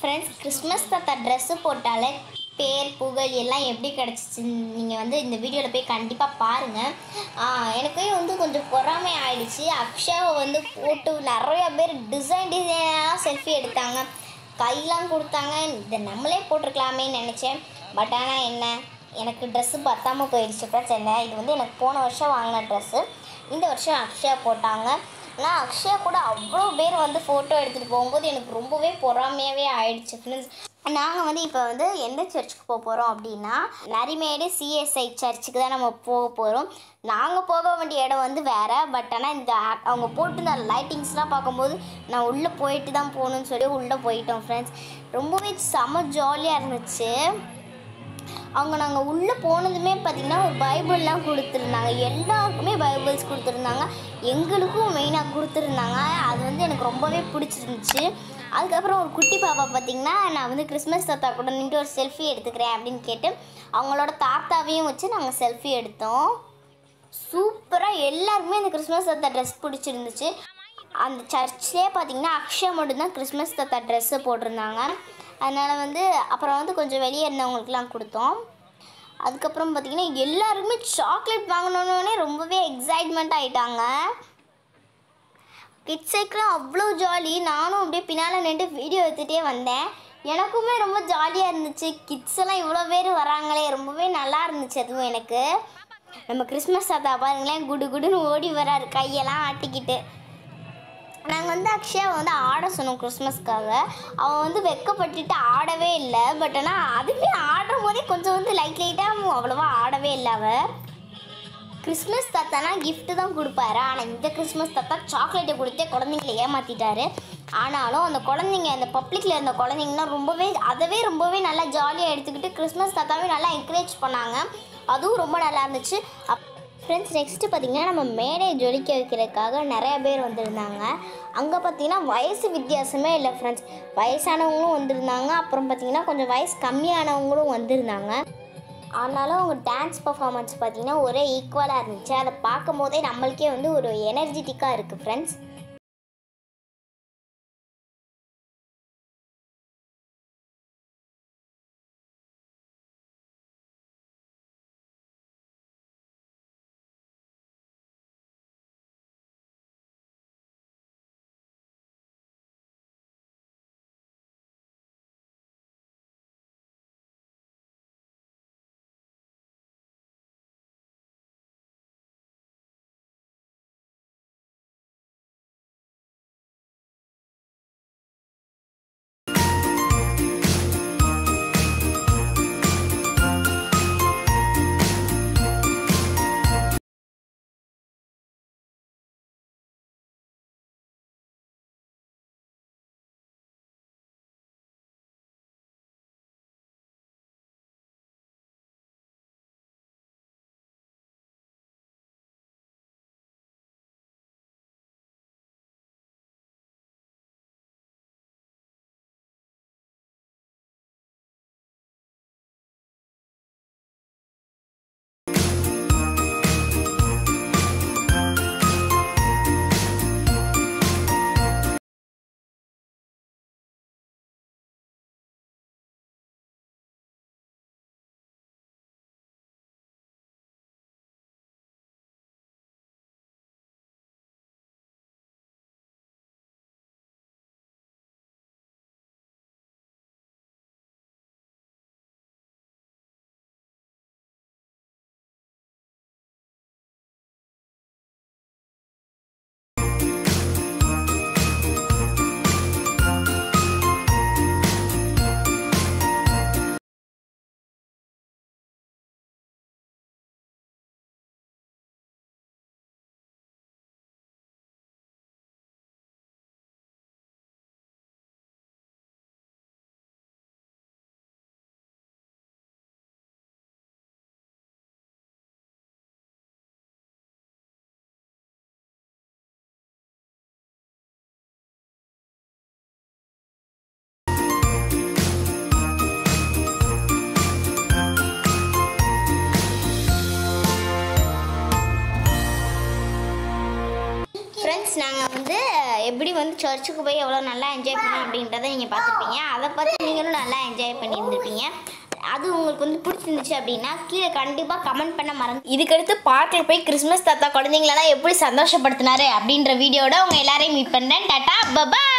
friends Christmas தாத்தா dress போட்டாலே பேர் புகழ் எல்லாம் எப்படி கிடச்சிச்சு நீங்கள் வந்து இந்த வீடியோவில் போய் கண்டிப்பாக பாருங்கள் எனக்கே வந்து கொஞ்சம் பொறாமை ஆயிடுச்சு அக்ஷாவை வந்து போட்டு நிறைய பேர் டிசைன் டிசைனாக செல்ஃபி எடுத்தாங்க கையெல்லாம் கொடுத்தாங்க இதை நம்மளே போட்டிருக்கலாமேன்னு நினச்சேன் பட் ஆனால் என்ன எனக்கு ட்ரெஸ்ஸு பத்தாமல் போயிடுச்சு பிரச்சனை இது வந்து எனக்கு போன வருஷம் வாங்கின ட்ரெஸ்ஸு இந்த வருஷம் அக்ஷயா போட்டாங்க ஆனால் அக்ஷயா கூட அவ்வளோ பேர் வந்து ஃபோட்டோ எடுத்துகிட்டு போகும்போது எனக்கு ரொம்பவே பொறாமையாகவே ஆயிடுச்சு ஃப்ரெண்ட்ஸ் நாங்கள் வந்து இப்போ வந்து எந்த சர்ச்சுக்கு போக போகிறோம் அப்படின்னா நரிமேடு சிஎஸ்ஐ சர்ச்சுக்கு தான் நம்ம போக போகிறோம் நாங்கள் போக வேண்டிய இடம் வந்து வேறு பட் ஆனால் இந்த act- அவங்க போட்டிருந்த லைட்டிங்ஸ்லாம் பார்க்கும்போது நான் உள்ளே போயிட்டு தான் போகணுன்னு சொல்லி உள்ளே போயிட்டோம் ஃப்ரெண்ட்ஸ் ரொம்பவே செம ஜாலியாக இருந்துச்சு அவங்க நாங்கள் உள்ளே போனதுமே பார்த்திங்கன்னா ஒரு பைபிள்லாம் கொடுத்துருந்தாங்க எல்லாருக்குமே பைபிள்ஸ் கொடுத்துருந்தாங்க எங்களுக்கும் மெயினாக கொடுத்துருந்தாங்க அது வந்து எனக்கு ரொம்பவே பிடிச்சிருந்துச்சு அதுக்கப்புறம் ஒரு குட்டி பாப்பா பார்த்திங்கன்னா நான் வந்து கிறிஸ்மஸ் தாத்தா கூட நின்று ஒரு செல்ஃபி எடுத்துக்கிறேன் அப்படின்னு கேட்டு அவங்களோட தாத்தாவையும் வச்சு நாங்கள் செல்ஃபி எடுத்தோம் சூப்பராக எல்லாருக்குமே இந்த கிறிஸ்மஸ் தாத்தா ட்ரெஸ் பிடிச்சிருந்துச்சு அந்த சர்ச்லேயே பார்த்தீங்கன்னா அக்ஷயா மட்டும்தான் கிறிஸ்மஸ் தாத்தா ட்ரெஸ்ஸு போட்டிருந்தாங்க அதனால் வந்து அப்புறம் வந்து கொஞ்சம் வெளியே இருந்தவங்களுக்குலாம் கொடுத்தோம் அதுக்கப்புறம் பார்த்தீங்கன்னா எல்லாருக்குமே சாக்லேட் வாங்கணுன்னே ரொம்பவே எக்ஸைட்மெண்ட் ஆயிட்டாங்க கிட்ஸுக்குலாம் அவ்வளோ ஜாலி நானும் அப்படியே பின்னால் நின்று வீடியோ எடுத்துகிட்டே வந்தேன் எனக்குமே ரொம்ப ஜாலியாக இருந்துச்சு கிட்ஸ் எல்லாம் இவ்வளோ பேர் வராங்களே ரொம்பவே நல்லா இருந்துச்சு அதுவும் எனக்கு நம்ம கிறிஸ்மஸ் தாத்தா பாருங்களேன் குடு குடுன்னு ஓடி வராரு கையெல்லாம் ஆட்டிக்கிட்டு நாங்கள் வந்து அக்ஷயாவை வந்து ஆட சொன்னோம் கிறிஸ்மஸ்க்காக அவன் வந்து வெக்கப்பட்டுட்டு ஆடவே இல்லை பட் ஆனால் அதுவே ஆடும் போதே கொஞ்சம் வந்து லைட் லைட்டாக அவ்வளோவா ஆடவே இல்லை அவள் கிறிஸ்மஸ் தாத்தானா gift தான் கொடுப்பாரு ஆனால் இந்த கிறிஸ்மஸ் தாத்தா சாக்லேட்டை கொடுத்தே குழந்தைங்கள ஏமாற்றிட்டாரு ஆனாலும் அந்த குழந்தைங்க அந்த பப்ளிக்கில் இருந்த குழந்தைங்கன்னா ரொம்பவே அதவே ரொம்பவே நல்லா ஜாலியாக எடுத்துக்கிட்டு கிறிஸ்மஸ் தாத்தாவே நல்லா என்கரேஜ் பண்ணாங்க அதுவும் ரொம்ப நல்லா இருந்துச்சு அப் ஃப்ரெண்ட்ஸ் நெக்ஸ்ட்டு பார்த்தீங்கன்னா நம்ம மேடையை ஜொலிக்க வைக்கிறதுக்காக நிறைய பேர் வந்திருந்தாங்க அங்கே பார்த்தீங்கன்னா வயசு வித்தியாசமே இல்லை ஃப்ரெண்ட்ஸ் வயசானவங்களும் வந்திருந்தாங்க அப்புறம் பார்த்தீங்கன்னா கொஞ்சம் வயசு கம்மியானவங்களும் வந்திருந்தாங்க ஆனாலும் அவங்க டான்ஸ் பர்ஃபார்மன்ஸ் பார்த்தீங்கன்னா ஒரே ஈக்குவலாக இருந்துச்சு அதை பார்க்கும் போதே நம்மளுக்கே வந்து ஒரு எனர்ஜெட்டிக்காக இருக்குது ஃப்ரெண்ட்ஸ் எப்படி வந்து சர்ச்சுக்கு போய் எவ்வளோ நல்லா என்ஜாய் பண்ணோம் அப்படின்றத நீங்கள் பார்த்துருப்பீங்க அதை பார்த்து நீங்களும் நல்லா என்ஜாய் பண்ணியிருந்திருப்பீங்க அது உங்களுக்கு வந்து பிடிச்சிருந்துச்சு அப்படின்னா கீழே கண்டிப்பாக கமெண்ட் பண்ண மறந்து இதுக்கடுத்து பார்க்கில் போய் கிறிஸ்மஸ் தாத்தா குழந்தைங்களெல்லாம் எப்படி சந்தோஷப்படுத்தினாரு அப்படின்ற வீடியோட உங்கள் எல்லாரையும் மீட் பண்ணுறேன் டாட்டா பபாய்